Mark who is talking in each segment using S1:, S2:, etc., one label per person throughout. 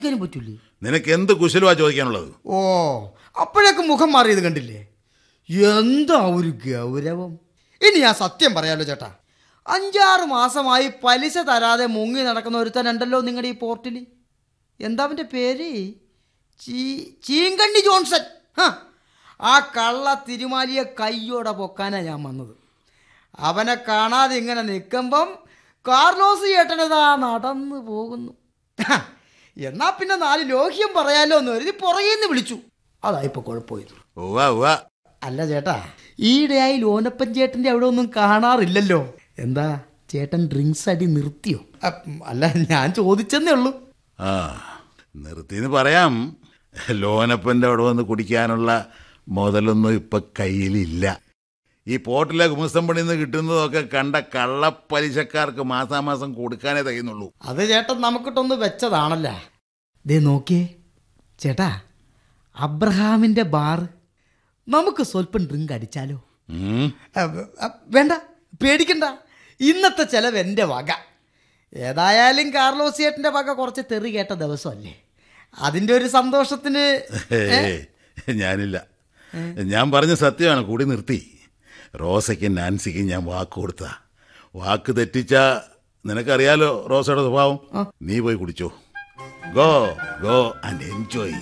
S1: ഇതിനും പറ്റൂലേ
S2: നിനക്ക് എന്ത് കുശലുവാ ചോദിക്കാനുള്ളത്
S1: ഓ അപ്പോഴേക്കും മുഖം മാറിയത് കണ്ടില്ലേ എന്താ ഒരു ഗൗരവം ഇനി ഞാൻ സത്യം പറയാലോ ചേട്ടാ അഞ്ചാറ് മാസമായി പലിശ തരാതെ മുങ്ങി നടക്കുന്ന ഒരുത്തനുണ്ടല്ലോ നിങ്ങളുടെ ഈ പോർട്ടിൽ എന്താ അവൻ്റെ പേര് ചീ ചീങ്കണ്ണി ജോൺസൺ ഹ, ആ കള്ള തിരുമാലിയെ കയ്യോടെ പൊക്കാനാ ഞാൻ വന്നത് അവനെ കാണാതെ ഇങ്ങനെ നിൽക്കുമ്പം കാർലോസ് ചേട്ടനതാ നടന്നു പോകുന്നു ഹ, എന്നാ പിന്നെ നാല് ലോഹ്യം പറയാലോ എന്ന് കരുതി പുറകേന്ന് വിളിച്ചു അതായിപ്പോ കുഴപ്പമായത്
S2: ഉവ്വ ഉവ്വ
S1: അല്ല ചേട്ടാ ഈയിടെയായി ലോനപ്പൻ ചേട്ടന്റെ അവിടെ ഒന്നും കാണാറില്ലല്ലോ എന്താ ചേട്ടൻ ഡ്രിങ്ക്സ് അടി നിർത്തിയോ അപ്പ് അല്ല ഞാൻ ചോദിച്ചെന്നേ ഉള്ളൂ
S2: ആ നിർത്തിന്ന് പറയാം ലോനപ്പൻ്റെ അവിടെ വന്ന് കുടിക്കാനുള്ള മുതലൊന്നും ഇപ്പൊ കയ്യിലില്ല ഈ പോർട്ടിലെ ഗുമസ്തം പണിയിൽ നിന്ന് കിട്ടുന്നതൊക്കെ കണ്ട കള്ളപ്പലിശക്കാർക്ക് മാസാമാസം കൊടുക്കാനേ തയ്യുന്നുള്ളൂ
S1: അത് ചേട്ടൻ നമുക്കിട്ടൊന്ന് വെച്ചതാണല്ലേ ദേ നോക്കിയേ ചേട്ടാ അബ്രഹാമിന്റെ ബാർ നമുക്ക് സ്വല്പം ഡ്രിങ്ക് അടിച്ചാലോ
S2: ഉം.
S1: അ- അ- വേണ്ട പേടിക്കണ്ട ഇന്നത്തെ ചെലവ് എൻ്റെ വക ഏതായാലും കാർലോസ് ചേട്ടൻ്റെ വക കുറച്ച് തെറി കേട്ട ദിവസമല്ലേ അതിൻ്റെ ഒരു സന്തോഷത്തിന്
S2: ഏയ്, ഞാനില്ല ഞാൻ പറഞ്ഞ സത്യമാണ് കൂടി നിർത്തി റോസയ്ക്കും നാൻസിക്കും ഞാൻ വാക്ക് കൊടുത്ത വാക്ക് തെറ്റിച്ച നിനക്കറിയാലോ റോസയുടെ സ്വഭാവം നീ പോയി കുടിച്ചോ ഗോ ഗോ ആൻഡ് എൻജോയ്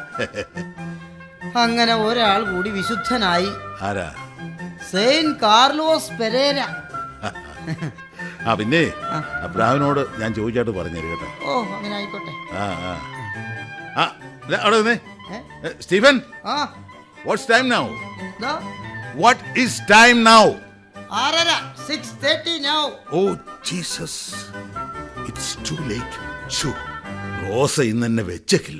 S1: അങ്ങനെ ഒരാൾ കൂടി വിശുദ്ധനായി
S2: ആരാ
S1: സെയിൻ കാർലോസ് പെരേര
S2: ആ പിന്നെ അബ്രാഹിനോട് ഞാൻ ചോദിച്ചായിട്ട് പറഞ്ഞേര് കേട്ടോ
S1: ഓ അങ്ങനെ ആയിക്കോട്ടെ
S2: ആ ആ ആ ഇല്ല, അവിടെ നിന്നേ
S1: ഏ?
S2: ഏ, സ്റ്റീഫൻ
S1: ആ
S2: വാട്ട്സ് ടൈം നൗ
S1: ദാ,
S2: വാട്ട് ഈസ് ടൈം നൗ
S1: ആറര six thirty now
S2: oh Jesus it's too late ഷൂ റോസ ഇന്ന് എന്നെ വെച്ചേക്കില്ല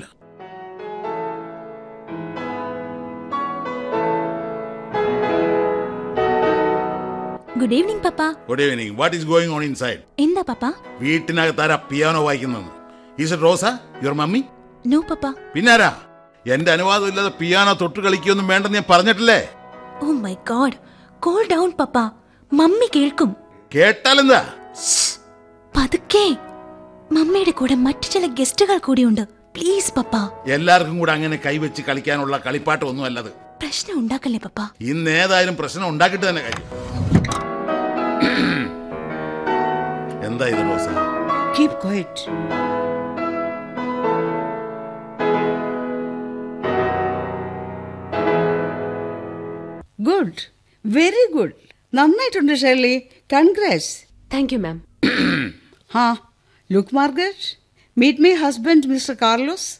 S3: good evening papa
S2: good evening what is going on inside
S3: എന്താ പപ്പ
S2: വീട്ടിനകത്താരാ പിയാനോ വായിക്കുന്നത് is it Rosa your mummy
S3: no papa
S2: പിന്നാരാ എന്റെ അനുവാദം ഇല്ലാതെ പിയാനോ തൊട്ട് കളിക്കൊന്നും വേണ്ടെന്ന് ഞാൻ പറഞ്ഞിട്ടില്ലേ
S3: oh my god calm down papa mummy കേൾക്കും
S2: കേട്ടാലെന്താ
S3: ശ്ശ്, പതുക്കെ മമ്മിയുടെ കൂടെ മറ്റു ചില ഗസ്റ്റുകൾ കൂടിയുണ്ട് പ്ലീസ് പപ്പ
S2: എല്ലാവർക്കും കൂടെ അങ്ങനെ കൈവച്ച് കളിക്കാനുള്ള കളിപ്പാട്ടം അല്ലത്
S3: പ്രശ്നം ഉണ്ടാക്കല്ലേ പപ്പ
S2: ഇന്ന് ഏതായാലും പ്രശ്നം ഉണ്ടാക്കിയിട്ട് തന്നെ കാര്യം എന്താ ഇത് Rosa
S4: Keep quiet. Good very good നന്നായിട്ടുണ്ട് Shirley congrats
S5: thank you ma'am
S4: ഹാ look Margaret meet my husband mister Carlos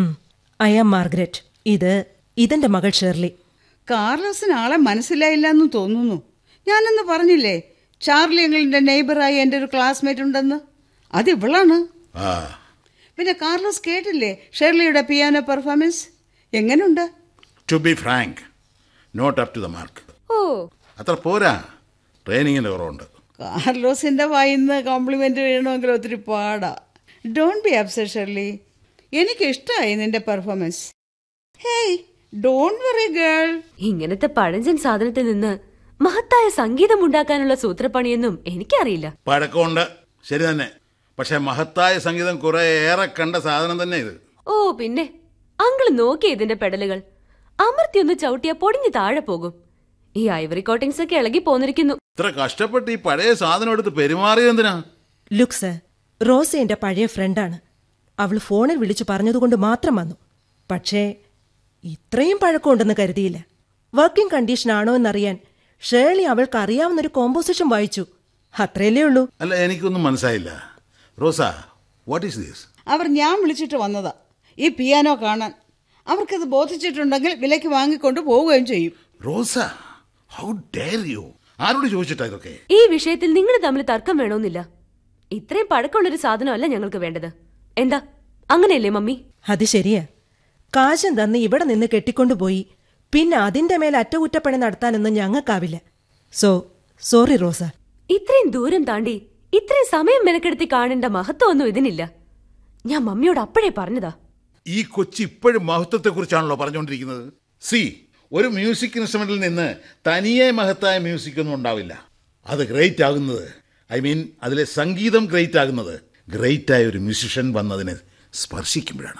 S6: I am Margaret ഇത് ഇതെന്റെ മകൾ ഷെർലി
S4: കാർലോസിന് ആളെ മനസ്സിലായില്ല എന്ന് തോന്നുന്നു ഞാനെന്ന് പറഞ്ഞില്ലേ ചാർലി എങ്ങളുടെ നെയ്ബറായി എൻ്റെ ഒരു ക്ലാസ്മേറ്റ് ഉണ്ടെന്ന് അത് ഇവളാണ്
S2: ആ
S4: പിന്നെ കാർലോസ് കേട്ടില്ലേ ഷെർലിയുടെ പിയാനോ പെർഫോമൻസ് എങ്ങനെയുണ്ട്
S2: to be frank not up to the mark
S5: ഓ
S2: അത്ര പോരാ ട്രെയിനിങ്ങിന്റെ കുറവുണ്ട്
S4: കാർലോസിന്റെ വായിന്ന് കോംപ്ലിമെന്റ് വീഴണമെങ്കിൽ ഒത്തിരി പാടാ ഡോണ്ട് ബി അപ്സെറ്റ് ഷെർലി എനിക്ക് ഇഷ്ടമായി നിന്റെ performance hey don't worry girl
S5: ഇങ്ങനത്തെ പഴഞ്ചൻ സാധനത്തിൽ നിന്ന് മഹത്തായ സംഗീതം ഉണ്ടാക്കാനുള്ള സൂത്രപ്പണിയൊന്നും എനിക്കറിയില്ല
S2: പഴക്കമുണ്ട് ശരി തന്നെ പക്ഷെ മഹത്തായ സംഗീതം കുറെ ഏറെ കണ്ട സാധനം തന്നെ ഇത്
S5: ഓ പിന്നെ അങ്കിള് നോക്കിയ ഇതിന്റെ പെടലുകൾ അമർത്തി ഒന്ന് ചവിട്ടിയാ പൊടിഞ്ഞു താഴെ പോകും ഈ ഐവറി കോട്ടിങ്സ് ഒക്കെ ഇളകി പോന്നിരിക്കുന്നു
S2: ഇത്ര കഷ്ടപ്പെട്ട് ഈ പഴയ സാധനം എടുത്ത് പെരുമാറിയത് എന്തിനാ
S6: ലുക്സ് റോസ എന്റെ പഴയ ഫ്രണ്ടാണ് അവൾ ഫോണിൽ വിളിച്ചു പറഞ്ഞതുകൊണ്ട് മാത്രം വന്നു പക്ഷേ ഇത്രയും പഴക്കമുണ്ടെന്ന് കരുതിയില്ല വർക്കിംഗ് കണ്ടീഷൻ ആണോ എന്നറിയാൻ ഷേർലി അവൾക്ക് അറിയാവുന്നൊരു കോമ്പോസിഷൻ വായിച്ചു അത്രയല്ലേ ഉള്ളൂ
S2: അല്ല എനിക്കൊന്നും മനസ്സിലായില്ല റോസ വാട്ട് ഈസ് ദിസ്
S4: അവർ ഞാൻ വിളിച്ചിട്ട് വന്നതാ ഈ പിയാനോ കാണാൻ അവർക്കത് ബോധിച്ചിട്ടുണ്ടെങ്കിൽ വിലയ്ക്ക് വാങ്ങിക്കൊണ്ട് പോവുകയും ചെയ്യും
S2: റോസ ഹൗ ഡെയർ യു ആരോട് ചോദിച്ചിട്ടാ ഇതൊക്കെ
S5: ഈ വിഷയത്തിൽ നിങ്ങൾ തമ്മിൽ തർക്കം വേണമെന്നില്ല ഇത്രയും പഴക്കമുള്ളൊരു സാധനമല്ല ഞങ്ങൾക്ക് വേണ്ടത് എന്താ അങ്ങനെയല്ലേ മമ്മി
S6: അത് ശരിയാ കാശം തന്ന് ഇവിടെ നിന്ന് കെട്ടിക്കൊണ്ടുപോയി പിന്നെ അതിന്റെ മേൽ അറ്റകുറ്റപ്പണി നടത്താനൊന്നും ഞങ്ങൾക്കാവില്ല സോ സോറി റോസ
S5: ഇത്രയും ദൂരം താണ്ടി ഇത്രയും സമയം മെനക്കെടുത്തി കാണേണ്ട മഹത്വമൊന്നും ഇതിനില്ല ഞാൻ മമ്മിയോട് അപ്പോഴേ പറഞ്ഞതാ
S2: ഈ കൊച്ചി ഇപ്പോഴും മഹത്വത്തെ കുറിച്ചാണല്ലോ പറഞ്ഞുകൊണ്ടിരിക്കുന്നത് സി ഒരു മ്യൂസിക് ഇൻസ്ട്രുമെന്റിൽ നിന്ന് തനിയെ മഹത്തായ മ്യൂസിക് ഒന്നും ഉണ്ടാവില്ല അത് ഗ്രേറ്റ് ആകുന്നത് ഐ മീൻ അതിലെ സംഗീതം ഗ്രേറ്റ് ആകുന്നത് ഗ്രേറ്റ് ആയ ഒരു മ്യൂസിഷ്യൻ വന്നതിന് സ്പർശിക്കുമ്പോഴാണ്